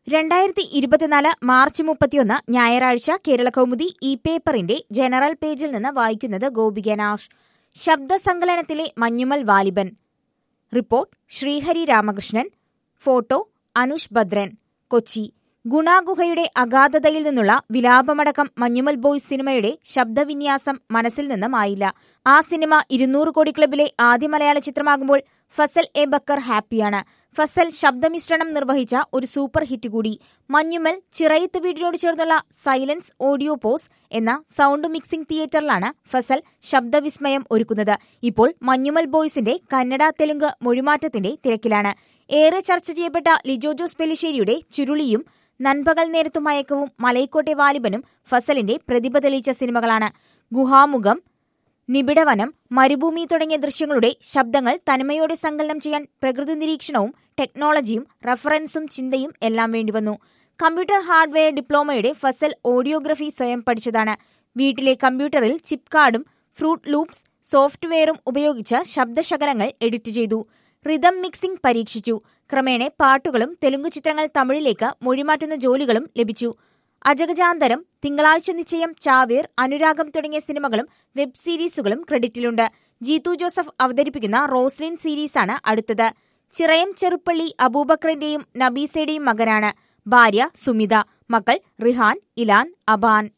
രണ്ടായിരത്തി ഇരുപത്തിനാല് മാർച്ച് മുപ്പത്തിയൊന്ന് ഞായറാഴ്ച കേരള കൗമുദി ഇ പേപ്പറിന്റെ ജനറൽ പേജിൽ നിന്ന് വായിക്കുന്നത് ഗോപികനാഷ് ശബ്ദസങ്കലനത്തിലെ മഞ്ഞുമൽ വാലിബൻ റിപ്പോർട്ട് ശ്രീഹരി രാമകൃഷ്ണൻ ഫോട്ടോ അനുഷ് ഭദ്രൻ കൊച്ചി ഗുണാഗുഹയുടെ അഗാധതയിൽ നിന്നുള്ള വിലാപമടക്കം മഞ്ഞുമൽ ബോയ്സ് സിനിമയുടെ ശബ്ദവിന്യാസം മനസ്സിൽ നിന്ന് മായില്ല ആ സിനിമ ഇരുന്നൂറ് കോടി ക്ലബിലെ ആദ്യ മലയാള ചിത്രമാകുമ്പോൾ ഫസൽ എ ബക്കർ ഹാപ്പിയാണ് ഫസൽ ശബ്ദമിശ്രണം നിർവഹിച്ച ഒരു സൂപ്പർ ഹിറ്റ് കൂടി മഞ്ഞുമൽ ചിറയത്ത് വീടിനോട് ചേർന്നുള്ള സൈലൻസ് ഓഡിയോ പോസ് എന്ന സൗണ്ട് മിക്സിംഗ് തിയേറ്ററിലാണ് ഫസൽ ശബ്ദവിസ്മയം ഒരുക്കുന്നത് ഇപ്പോൾ മഞ്ഞുമൽ ബോയ്സിന്റെ കന്നഡ തെലുങ്ക് മൊഴിമാറ്റത്തിന്റെ തിരക്കിലാണ് ഏറെ ചർച്ച ചെയ്യപ്പെട്ട ലിജോ ജോസ് പെലിശ്ശേരിയുടെ ചുരുളിയും നൻപകൽ നേരത്തു മയക്കവും മലൈക്കോട്ടെ വാലിബനും ഫസലിന്റെ പ്രതിഭ തെളിയിച്ച സിനിമകളാണ് ഗുഹാമുഖം നിബിഡവനം മരുഭൂമി തുടങ്ങിയ ദൃശ്യങ്ങളുടെ ശബ്ദങ്ങൾ തനിമയോടെ സങ്കലനം ചെയ്യാൻ പ്രകൃതി നിരീക്ഷണവും ടെക്നോളജിയും റഫറൻസും ചിന്തയും എല്ലാം വേണ്ടിവന്നു കമ്പ്യൂട്ടർ ഹാർഡ്വെയർ ഡിപ്ലോമയുടെ ഫസൽ ഓഡിയോഗ്രഫി സ്വയം പഠിച്ചതാണ് വീട്ടിലെ കമ്പ്യൂട്ടറിൽ ചിപ്പ് കാർഡും ഫ്രൂട്ട് ലൂപ്സ് സോഫ്റ്റ്വെയറും ഉപയോഗിച്ച് ശബ്ദശകലങ്ങൾ എഡിറ്റ് ചെയ്തു റിതം മിക്സിംഗ് പരീക്ഷിച്ചു ക്രമേണ പാട്ടുകളും തെലുങ്ക് ചിത്രങ്ങൾ തമിഴിലേക്ക് മൊഴിമാറ്റുന്ന ജോലികളും ലഭിച്ചു അജഗജാന്തരം തിങ്കളാഴ്ച നിശ്ചയം ചാവേർ അനുരാഗം തുടങ്ങിയ സിനിമകളും വെബ് സീരീസുകളും ക്രെഡിറ്റിലുണ്ട് ജീതു ജോസഫ് അവതരിപ്പിക്കുന്ന റോസ്ലിൻ സീരീസാണ് അടുത്തത് ചിറയം ചെറുപ്പള്ളി അബൂബക്കറിന്റെയും നബീസയുടെയും മകനാണ് ഭാര്യ സുമിത മക്കൾ റിഹാൻ ഇലാൻ അബാൻ